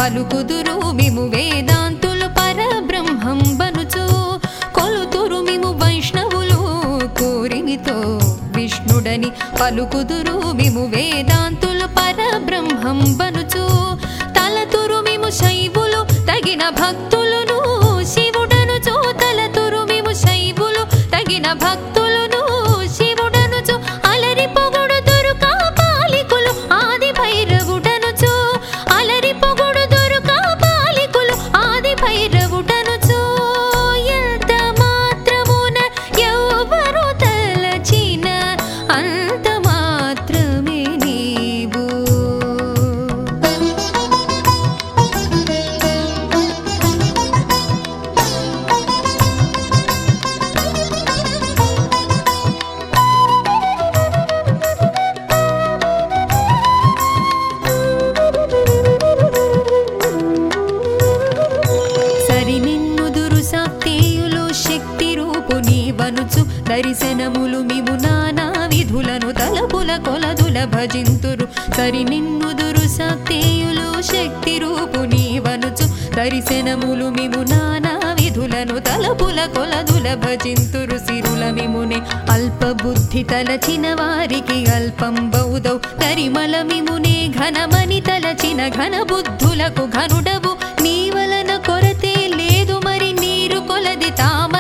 పలుకుదురు మిము వేదాంతులు పరబ్రహ్మం బనుచు కొలుతురు మిము వైష్ణవులు కోరిమితో విష్ణుడని పలుకుదురు మిము వేదాంతులు పరబ్రహ్మం బనుచు తలతురు మిము శైవులు తగిన భక్తులును శివుడనుచు తలతురు మిము శైవులు తగిన భక్తులును శివుడనుచు అలరి పొగడుదురు కాపాలికులు ఆది భైరవుడనుచు అలరి పొగడుదురు కాపాలికులు ఆది భైరవుడనుచు ఎంత మాత్రమున ఎవ్వరు తలచిన అంత మాత్రమే నీవు సరి నిన్నుదురు సాక్తేయులు శక్తి రూపు నీవనుచు దర్శనములు మిము నానా విధులను తలపుల కొలదుల భజింతురు సరి నిన్నుదురు సాక్తేయులు శక్తి రూపు నీవనుచు దర్శనములు మిము నానా విధులను తలపుల కొలదుల భజింతురు సిరుల మిమునే అల్ప బుద్ధి తలచిన వారికి అల్పం బౌదౌ తరిమల మిమునే ఘనమని తలచిన ఘన బుద్ధులకు ఘనుడవు నీ వలన కొరతే లేదు మరి నీరు కొలది తామ